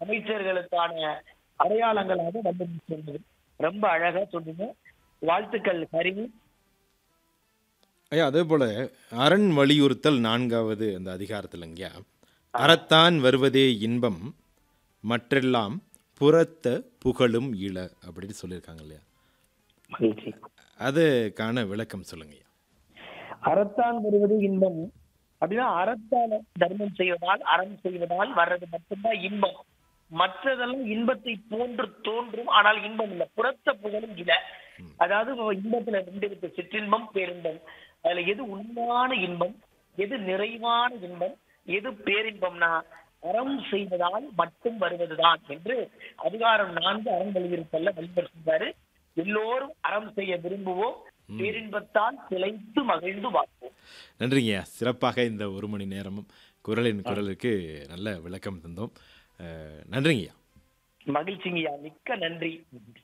அமைச்சர்களுக்கான அடையாளங்களாக வந்து சொன்னது ரொம்ப அழகா சொன்னீங்க வாழ்த்துக்கள் ஹரி ஐயா அதே போல அரண் வலியுறுத்தல் நான்காவது அந்த அதிகாரத்தில் ஐயா அறத்தான் வருவதே இன்பம் மற்றெல்லாம் புறத்த புகழும் இள அப்படின்னு சொல்லியிருக்காங்க இல்லையா மகிழ்ச்சி அதுக்கான விளக்கம் சொல்லுங்க ஐயா அறத்தான் வருவது இன்பம் அப்படின்னா அறத்தால தர்மம் செய்வதால் அறம் செய்வதால் வர்றது மட்டும்தான் இன்பம் மற்றதெல்லாம் இன்பத்தை போன்று தோன்றும் ஆனால் இன்பம் இல்லை புறத்த புகழும் இல்ல அதாவது இன்பத்துல ரெண்டு இருக்கு சிற்றின்பம் பேரின்பம் அதுல எது உண்மையான இன்பம் எது நிறைவான இன்பம் எது பேரின்பம்னா அறம் செய்வதால் மட்டும் வருவதுதான் என்று அதிகாரம் நான்கு அறம் வலியுறுத்தல்ல வழிபட்டு சென்றாரு எல்லோரும் அறம் செய்ய விரும்புவோம் பேரின்பத்தால் திளைத்து மகிழ்ந்து வாழ்வோம் நன்றிங்கய்யா சிறப்பாக இந்த ஒரு மணி நேரமும் குரலின் குரலுக்கு நல்ல விளக்கம் தந்தோம் அஹ், நன்றிங்கய்யா மகிழ்ச்சிங்கய்யா மிக்க நன்றி